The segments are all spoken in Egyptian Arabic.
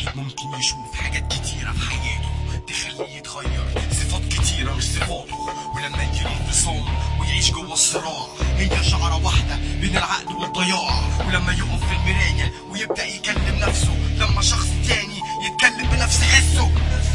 ممكن يشوف حاجات كتيرة في حياته تخليه يتغير صفات كتيرة مش صفاته ولما يجي انفصام ويعيش جوه الصراع هي شعرة واحدة بين العقل والضياع ولما يقف في المراية ويبدأ يكلم نفسه لما شخص تاني يتكلم بنفس حسه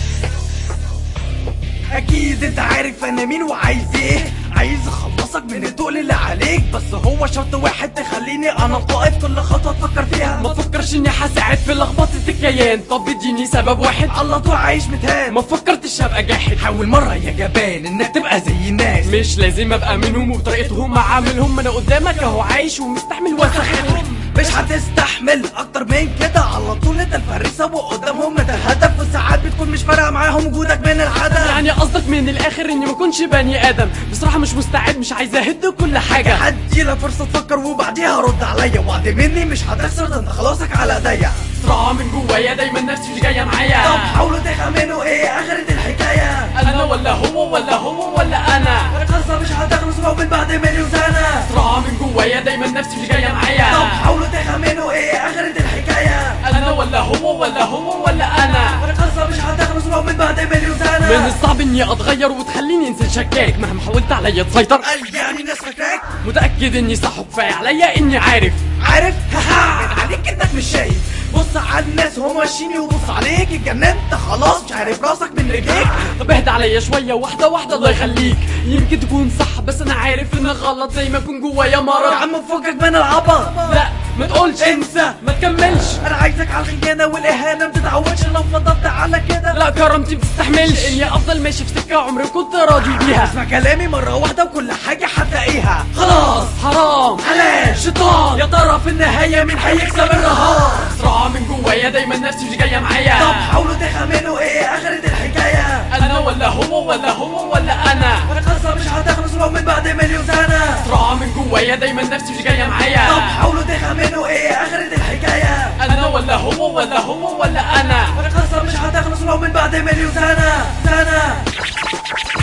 اكيد انت عارف انا مين وعايز ايه عايز اخلصك من التقل اللي عليك بس هو شرط واحد تخليني انا القائد كل خطوه تفكر فيها ما تفكرش اني هساعد في لخبطة الكيان طب اديني سبب واحد على طول عايش متهان ما فكرتش ابقى جاحد حاول مره يا جبان انك تبقى زي الناس مش لازم ابقى منهم وبطريقتهم معاملهم انا قدامك اهو عايش ومستحمل وسختهم مش هتستحمل اكتر من كده على طول انت الفريسه وقدامهم انت الهدف وساعات بتكون مش فارقه معاهم وجودك من العدم يعني قصدك من الاخر اني ما كنتش بني ادم بصراحة مش مستعد مش عايز اهد كل حاجة هدي لك فرصه تفكر وبعديها رد عليا وعد مني مش هتخسر ده انت خلاصك على ايديا صراع من جوايا دايما نفسي مش جاية طب معايا حاولوا تخمنوا ايه اخرة الحكايه انا ولا هو ولا هو ولا انا القصه مش هتخلص لو من بعد مليون سنه صراع من جوايا دايما نفسي مش جاية طب معايا حاولوا تخمنوا ايه اخرة الحكايه انا ولا هو ولا هو ولا انا القصه مش هتخلص لو من بعد مليون سنه من الصعب اني اتغير وتخليني انسان شكاك مهما حاولت عليا تسيطر قال يعني الناس فاكراك متاكد اني صح وكفايه عليا اني عارف عارف هاها عليك انك مش شايف بص على الناس هم ماشيين وبص عليك اتجننت خلاص مش عارف راسك من رجليك طب اهدى عليا شويه واحده واحده الله يخليك يمكن تكون صح بس انا عارف انك غلط زي ما يكون جوايا يا مرض عم فكك من العبط لا ما تقولش انسى ما تكملش انا عايزك على الخنجانه والاهانه ما تتعودش لو فضلت على كده لا كرامتي بتستحملش اني افضل ماشي في سكه عمري كنت راضي بيها اسمع كلامي مره واحده وكل حاجه هتلاقيها خلاص حرام حلال شيطان يا ترى في النهايه مين هيكسب الرهان صراع من جوايا دايما نفسي مش جايه معايا طب حاولوا تخمنوا ايه اخرة الحكايه انا ولا هو ولا هو ولا انا القصه مش هتخلص لو من بعد مليون سنه صراع من جوايا دايما نفسي مش جايه معايا طب حاولوا تخمنوا ايه اخرة الحكايه انا ولا هو ولا هو ولا انا القصه مش هتخلص لو من بعد مليون سنه سنه